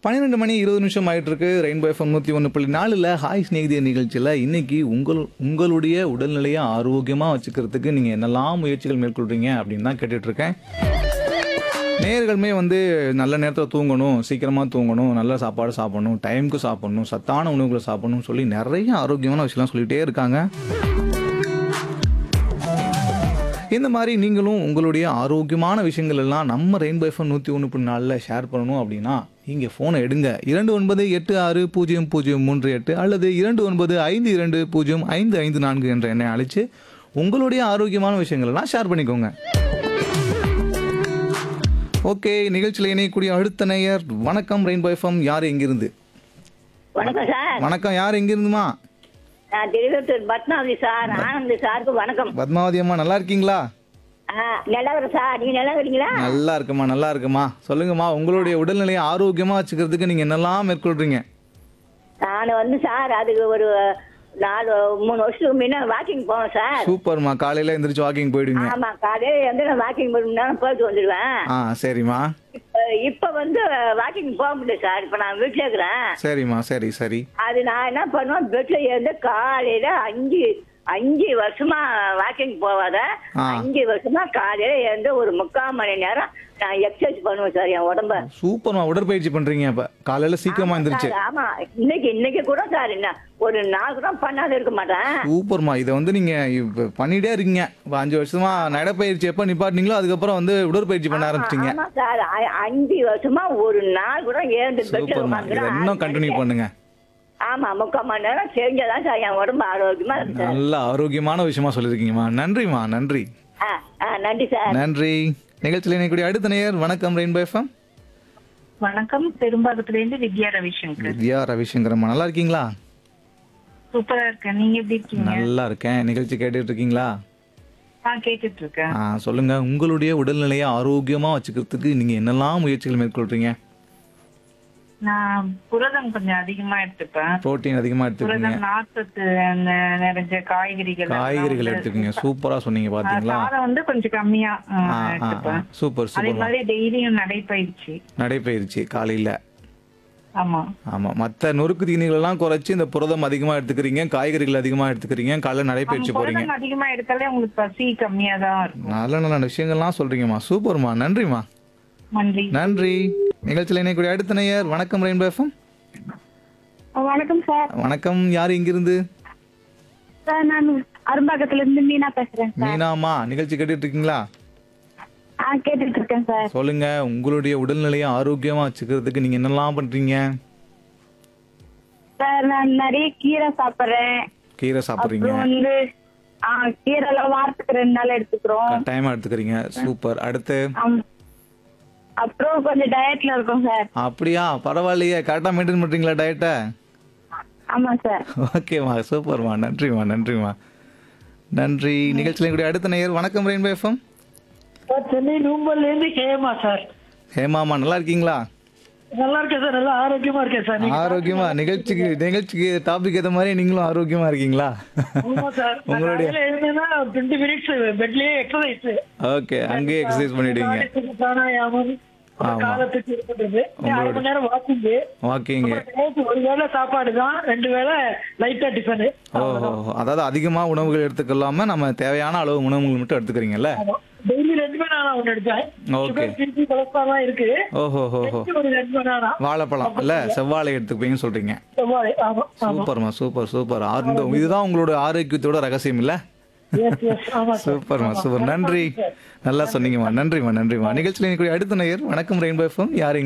பன்னிரெண்டு மணி இருபது நிமிஷம் ஆயிட்டு இருக்கு ரெயின்போ எஃப்எம் நூற்றி ஒன்று புள்ளி நாலில் ஹாய் ஸ்நேகிதிய நிகழ்ச்சியில் இன்னைக்கு உங்கள் உங்களுடைய உடல்நிலையை ஆரோக்கியமாக வச்சுக்கிறதுக்கு நீங்கள் என்னெல்லாம் முயற்சிகள் மேற்கொள்றீங்க அப்படின்னு தான் கேட்டுட்டு இருக்கேன் நேயர்களுமே வந்து நல்ல நேரத்தில் தூங்கணும் சீக்கிரமாக தூங்கணும் நல்ல சாப்பாடு சாப்பிடணும் டைமுக்கு சாப்பிடணும் சத்தான உணவுகளை சாப்பிடணும்னு சொல்லி நிறைய ஆரோக்கியமான விஷயம்லாம் சொல்லிகிட்டே இருக்காங்க இந்த மாதிரி நீங்களும் உங்களுடைய ஆரோக்கியமான விஷயங்கள் எல்லாம் நம்ம ரெயின்போ எஃப்எம் நூற்றி ஒன்று புள்ளி நாலில் ஷேர் பண்ணணும் அப்படின்னா நீங்கள் ஃபோனை எடுங்க இரண்டு ஒன்பது எட்டு ஆறு பூஜ்ஜியம் பூஜ்ஜியம் மூன்று எட்டு அல்லது இரண்டு ஒன்பது ஐந்து இரண்டு பூஜ்ஜியம் ஐந்து ஐந்து நான்கு என்ற எண்ணை அழைச்சு உங்களுடைய ஆரோக்கியமான விஷயங்கள் எல்லாம் ஷேர் பண்ணிக்கோங்க ஓகே நிகழ்ச்சியில் இணையக்கூடிய அடுத்த நேயர் வணக்கம் ரெயின்போ எஃப்எம் யார் எங்கிருந்து வணக்கம் சார் வணக்கம் யார் எங்கிருந்துமா நான் திருவத்தூர் பத்மாவதி சார் ஆனந்த் சாருக்கு வணக்கம் பத்மாவதி அம்மா நல்லா இருக்கீங்களா ஆ, நல்லா இருக்கு சார் நீங்க நல்லா இருக்கீங்களா நல்லா இருக்குமா நல்லா இருக்குமா சொல்லுங்கம்மா உங்களுடைய உடல்நிலையை ஆரோக்கியமா வச்சுக்கிறதுக்கு நீங்க என்னெல்லாம் மேற்கொள்றீங்க நான் வந்து சார் அதுக்கு ஒரு நாலு மூணு வருஷத்துக்கு முன்ன வாக்கிங் போவேன் சார் சூப்பர்மா காலையில எந்திரிச்சு வாக்கிங் போயிடுவீங்க ஆமா காலையில வந்து நான் வாக்கிங் போகணும்னா போயிட்டு வந்துடுவேன் ஆ சரிம்மா இப்ப இப்ப வந்து வாக்கிங் போக முடியல சார் இப்ப நான் வீட்டுல இருக்கிறேன் சரிம்மா சரி சரி அது நான் என்ன பண்ணுவேன் பெட்ல இருந்து காலையில அஞ்சு அஞ்சு வருஷமா வாக்கிங் போவாத ஆ. அஞ்சு வருஷமா காலையில இருந்து ஒரு முக்கால் மணி நேரம் நான் எக்ஸசைஸ் பண்ணுவேன் சார் என் உடம்ப சூப்பர்மா உடற்பயிற்சி பண்றீங்க அப்ப காலையில சீக்கிரமா எந்திரிச்சு சார், ஆமா இன்னைக்கு இன்னைக்கு கூட சார் என்ன ஒரு நாள் கூட பண்ணாத இருக்க மாட்டேன் சூப்பர்மா இதை வந்து நீங்க இப்ப பண்ணிட்டே இருக்கீங்க இப்ப அஞ்சு வருஷமா நடைப்பயிற்சி எப்ப நிப்பாட்டினீங்களோ அதுக்கப்புறம் வந்து உடற்பயிற்சி பண்ண ஆரம்பிச்சிட்டீங்க ஆமா சார் அ- அஞ்சு வருஷமா ஒரு நாள் கூட ஏந்து பெட்ல சூப்பர்மா இதை இன்னும் கண்டினியூ பண்ணுங்க ஆமா முக்கால் மணி நேரம் செஞ்சாதான் சார் என் உடம்பு ஆரோக்கியமா இருக்கு சார் நல்ல ஆரோக்கியமான விஷயமா சொல்லியிருக்கீங்கம்மா நன்றிம்மா நன்றி ஆ, ஆ, நன்றி சார் நன்றி நிகழ்ச்சியில் இணையக்கூடிய அடுத்த நேயர் வணக்கம் ரெயின்போ எஃப்எம் வணக்கம் பெரும்பாக்கத்துல இருந்து வித்யா ரவிசங்கர் வித்யா ரவிசங்கரம்மா நல்லா இருக்கீங்களா சூப்பரா இருக்கேன் நீங்க எப்படி இருக்கீங்க நல்லா இருக்கேன் நிகழ்ச்சி கேட்டுட்டு இருக்கீங்களா நான் கேட்டுட்டு இருக்கேன் ஆ, சொல்லுங்க உங்களுடைய உடல்நிலையை ஆரோக்கியமா வச்சுக்கிறதுக்கு நீங்க என்னெல்லாம் முயற்சிகள் மேற்கொள்றீங்க நான் புரதம் கொஞ்சம் அதிகமா எடுத்துப்பேன் புரோட்டீன் அதிகமா எடுத்துக்கீங்க புரதம் நார்ச்சத்து நெ- நிறைஞ்ச காய்கறிகள் எல்லாம் காய்கறிகள் வந்து- எடுத்துக்கீங்க சூப்பரா சொன்னீங்க ஆ, பாத்தீங்களா சாதம் வந்து கொஞ்சம் கம்மியா ஆ, ஆ, ஆ, ஆ. எடுத்துப்பேன் சூப்பர் அதே சூப்பர் மாதிரி டெய்லியும் நடைப்பயிற்சி நடைபயிற்சி காலையில ஆமா ஆமா மத்த நொறுக்கு தீனிகள் எல்லாம் குறைச்சு இந்த புரதம் அதிகமா எடுத்துக்கிறீங்க காய்கறிகள் அதிகமா எடுத்துக்கிறீங்க காலைல நடைபயிற்சி ஆமா, போறீங்க புரதம் அதிகமா எடுத்தாலே உங்களுக்கு பசி கம்மியா தான் இருக்கும் நல்ல நல்ல விஷயங்கள்லாம் சொல்றீங்கம்மா சூப்பர்மா நன்றிம்மா நன்றி நன்றி நிகழ்ச்சியில் இணையக்கூடிய அடுத்த நேயர் வணக்கம் ரெயின்போ எஃப்எம் வணக்கம் சார் வணக்கம் யார் இங்கிருந்து சார் நான் அரும்பாக்கத்துல இருந்து மீனா பேசுறேன் சார் மீனாமா நிகழ்ச்சி கேட்டுட்டு இருக்கீங்களா ஆ கேட்டுட்டு இருக்கேன் சார் சொல்லுங்க உங்களுடைய உடல்நிலையை ஆரோக்கியமா வச்சுக்கிறதுக்கு நீங்க என்னெல்லாம் பண்றீங்க சார் நான் நிறைய கீரை சாப்பிடுறேன் கீரை சாப்பிடுறீங்க அப்புறம் வந்து ஆ கீரை எல்லாம் வாரத்துக்கு ரெண்டு நாள் எடுத்துக்கிறோம் டைம் எடுத்துக்கிறீங்க சூப்பர் அடுத்து ஆம். அப்புறம் கொஞ்சம் டயட்ல இருக்கோம் சார் அப்படியா பரவாயில்லையே கரெக்டா மெயின்டைன் பண்றீங்களா டயட்டை ஆமா சார் ஓகேம்மா சூப்பர்மா நன்றிம்மா நன்றிம்மா நன்றி நிகழ்ச்சியில் கூடிய அடுத்த நேயர் வணக்கம் ரெயின்போ எஃப்எம் சார் சென்னை நூம்பல்ல இருந்து கேமா சார் ஹேமாமா நல்லா இருக்கீங்களா நல்லா இருக்கேன் சார் நல்லா ஆரோக்கியமா இருக்கேன் சார் நீங்க ஆரோக்கியமா நிகழ்ச்சிக்கு நிகழ்ச்சிக்கு டாபிக் ஏற்ற மாதிரி நீங்களும் ஆரோக்கியமா இருக்கீங்களா ஆமா சார் நான் உங்களுடைய காலையில எழுந்தேன்னா டுவெண்ட்டி மினிட்ஸ் பெட்லயே எக்ஸசைஸ் ஓகே அங்கேயே எக்ஸசைஸ் பண்ணிடுவீங்க பிராணாயாமம் அப்புறம் ஆமா. காலத்துக்கு இது பண்றது அரை மணி நேரம் வாக்கிங் வாக்கிங் ஒரு வேளை சாப்பாடு தான் ரெண்டு வேளை லைட்டா டிஃபனு ஓஹோ அதாவது அதிகமா உணவுகள் எடுத்துக்கலாம நம்ம தேவையான அளவு உணவுகள் மட்டும் எடுத்துக்கிறீங்களா டெய்லி ரெண்டு மணி நேரம் ஒன்று எடுத்தேன் Okay. பிபி கொலஸ்ட்ரால் இருக்கு ஓஹோ ஹோஹோ நெக்ஸ்ட் ஒரு ரெண்டு மணி நேரம் வாழைப்பழம் இல்ல செவ்வாழை எடுத்துப்பீங்கன்னு சொல்றீங்க செவ்வாழை. ஆமா ஆமா சூப்பர்மா சூப்பர் சூப்பர் ஆ- இந்த இதுதான் உங்களோட ஆரோக்கியத்தோட ரகசியம் இல்ல எஸ் எஸ் ஆமா சார் சூப்பர்மா சூப்பர் நன்றி நல்லா சொன்னீங்கம்மா நன்றிம்மா நன்றிம்மா நிகழ்ச்சியில் இன்னைக்கு அடுத்த நேயர் வணக்கம் ரெயின்போ எஃப்எம் யார்